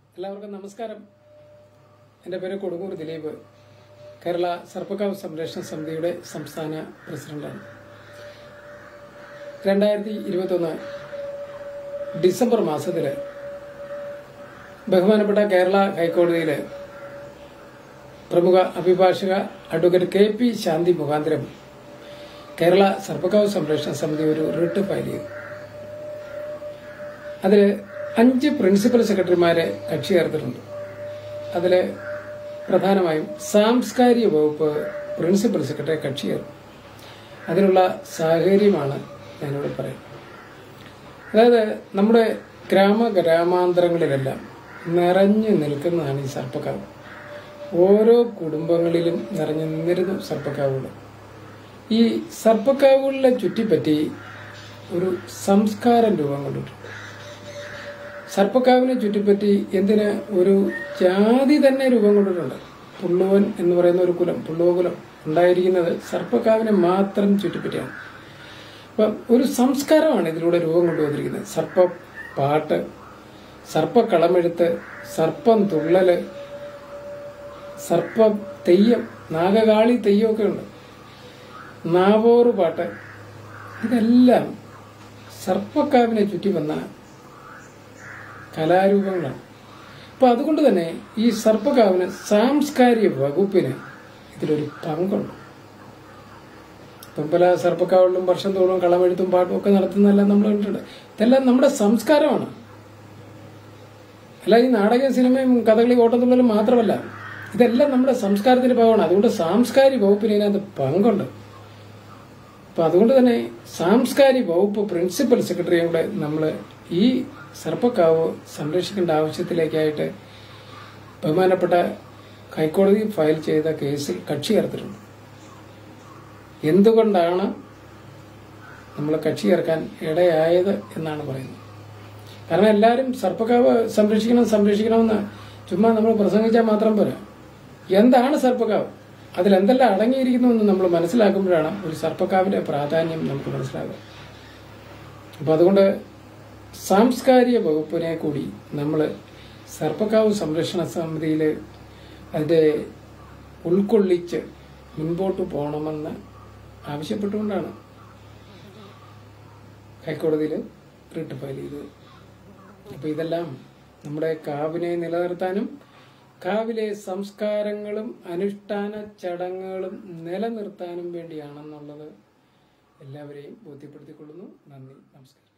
എല്ലാവർക്കും നമസ്കാരം എൻ്റെ പേര് കൊടുങ്ങൂർ ദിലീപ് കേരള സർപ്പക്കാവ് സംരക്ഷണ സമിതിയുടെ സംസ്ഥാന പ്രസിഡന്റാണ് രണ്ടായിരത്തി ഇരുപത്തൊന്ന് ഡിസംബർ മാസത്തിൽ ബഹുമാനപ്പെട്ട കേരള ഹൈക്കോടതിയിൽ പ്രമുഖ അഭിഭാഷക അഡ്വക്കേറ്റ് കെ പി ശാന്തി മുഖാന്തരം കേരള സർപ്പക്കാവ് സംരക്ഷണ സമിതി ഒരു റിട്ട് ഫയൽ ചെയ്തു അതിൽ അഞ്ച് പ്രിൻസിപ്പൽ സെക്രട്ടറിമാരെ കക്ഷി ചേർത്തിട്ടുണ്ട് അതിൽ പ്രധാനമായും സാംസ്കാരിക വകുപ്പ് പ്രിൻസിപ്പൽ സെക്രട്ടറി കക്ഷി ചേർക്കും അതിനുള്ള സാഹചര്യമാണ് ഞാനിവിടെ പറയുന്നത് അതായത് നമ്മുടെ ഗ്രാമ ഗ്രാമാന്തരങ്ങളിലെല്ലാം നിറഞ്ഞു നിൽക്കുന്നതാണ് ഈ സർപ്പക്കാവ് ഓരോ കുടുംബങ്ങളിലും നിറഞ്ഞു നിന്നിരുന്നു സർപ്പക്കാവുകൾ ഈ സർപ്പക്കാവുകളിലെ ചുറ്റിപ്പറ്റി ഒരു സംസ്കാരം രൂപം കൊണ്ടിട്ടുണ്ട് സർപ്പക്കാവിനെ ചുറ്റിപ്പറ്റി എന്തിന് ഒരു ജാതി തന്നെ രൂപം കൊണ്ടിട്ടുണ്ട് പുള്ളുവൻ എന്ന് പറയുന്ന ഒരു കുലം പുള്ളുവ കുലം ഉണ്ടായിരിക്കുന്നത് സർപ്പക്കാവിനെ മാത്രം ചുറ്റിപ്പറ്റിയാണ് അപ്പം ഒരു സംസ്കാരമാണ് ഇതിലൂടെ രൂപം കൊണ്ടുവന്നിരിക്കുന്നത് സർപ്പ പാട്ട് സർപ്പക്കളമെഴുത്ത് സർപ്പം തുള്ളല് സർപ്പ തെയ്യം നാഗകാളി തെയ്യമൊക്കെ ഉണ്ട് നാവോറ് പാട്ട് ഇതെല്ലാം സർപ്പക്കാവിനെ ചുറ്റി വന്ന കലാരൂപങ്ങളാണ് അപ്പൊ അതുകൊണ്ട് തന്നെ ഈ സർപ്പകാവിന് സാംസ്കാരിക വകുപ്പിന് ഇതിലൊരു പങ്കുണ്ട് ഇപ്പം പല സർപ്പക്കാവിലും വർഷം തോറും കളമെഴുത്തും പാട്ടും ഒക്കെ നടത്തുന്നതെല്ലാം നമ്മൾ കണ്ടിട്ടുണ്ട് ഇതെല്ലാം നമ്മുടെ സംസ്കാരമാണ് അല്ല ഈ നാടക സിനിമയും കഥകളി ഓട്ടത്തുള്ളലും മാത്രമല്ല ഇതെല്ലാം നമ്മുടെ സംസ്കാരത്തിന്റെ ഭാഗമാണ് അതുകൊണ്ട് സാംസ്കാരിക വകുപ്പിന് ഇതിനകത്ത് പങ്കുണ്ട് അപ്പൊ അതുകൊണ്ട് തന്നെ സാംസ്കാരിക വകുപ്പ് പ്രിൻസിപ്പൽ സെക്രട്ടറിയും കൂടെ നമ്മൾ ഈ സർപ്പക്കാവ് സംരക്ഷിക്കേണ്ട ആവശ്യത്തിലേക്കായിട്ട് ബഹുമാനപ്പെട്ട ഹൈക്കോടതി ഫയൽ ചെയ്ത കേസിൽ കക്ഷി ചേർത്തിട്ടുണ്ട് എന്തുകൊണ്ടാണ് നമ്മൾ കക്ഷി ചേർക്കാൻ ഇടയായത് എന്നാണ് പറയുന്നത് കാരണം എല്ലാവരും സർപ്പക്കാവ് സംരക്ഷിക്കണം സംരക്ഷിക്കണമെന്ന് ചുമ്മാ നമ്മൾ പ്രസംഗിച്ചാൽ മാത്രം പോരാ എന്താണ് സർപ്പക്കാവ് അതിൽ എന്തെല്ലാം അടങ്ങിയിരിക്കുന്നു എന്ന് നമ്മൾ മനസ്സിലാക്കുമ്പോഴാണ് ഒരു സർപ്പക്കാവിന്റെ പ്രാധാന്യം നമുക്ക് മനസ്സിലാകുക അപ്പൊ അതുകൊണ്ട് സാംസ്കാരിക വകുപ്പിനെ കൂടി നമ്മൾ സർപ്പക്കാവ് സംരക്ഷണ സമിതിയിൽ അതിന്റെ ഉൾക്കൊള്ളിച്ച് മുൻപോട്ട് പോകണമെന്ന് ആവശ്യപ്പെട്ടുകൊണ്ടാണ് ഹൈക്കോടതിയിൽ റിട്ട് ഫയൽ ചെയ്തത് അപ്പൊ ഇതെല്ലാം നമ്മുടെ കാവിനെ നിലനിർത്താനും കാവിലെ സംസ്കാരങ്ങളും അനുഷ്ഠാന ചടങ്ങുകളും നിലനിർത്താനും വേണ്ടിയാണെന്നുള്ളത് എല്ലാവരെയും ബോധ്യപ്പെടുത്തിക്കൊള്ളുന്നു നന്ദി നമസ്കാരം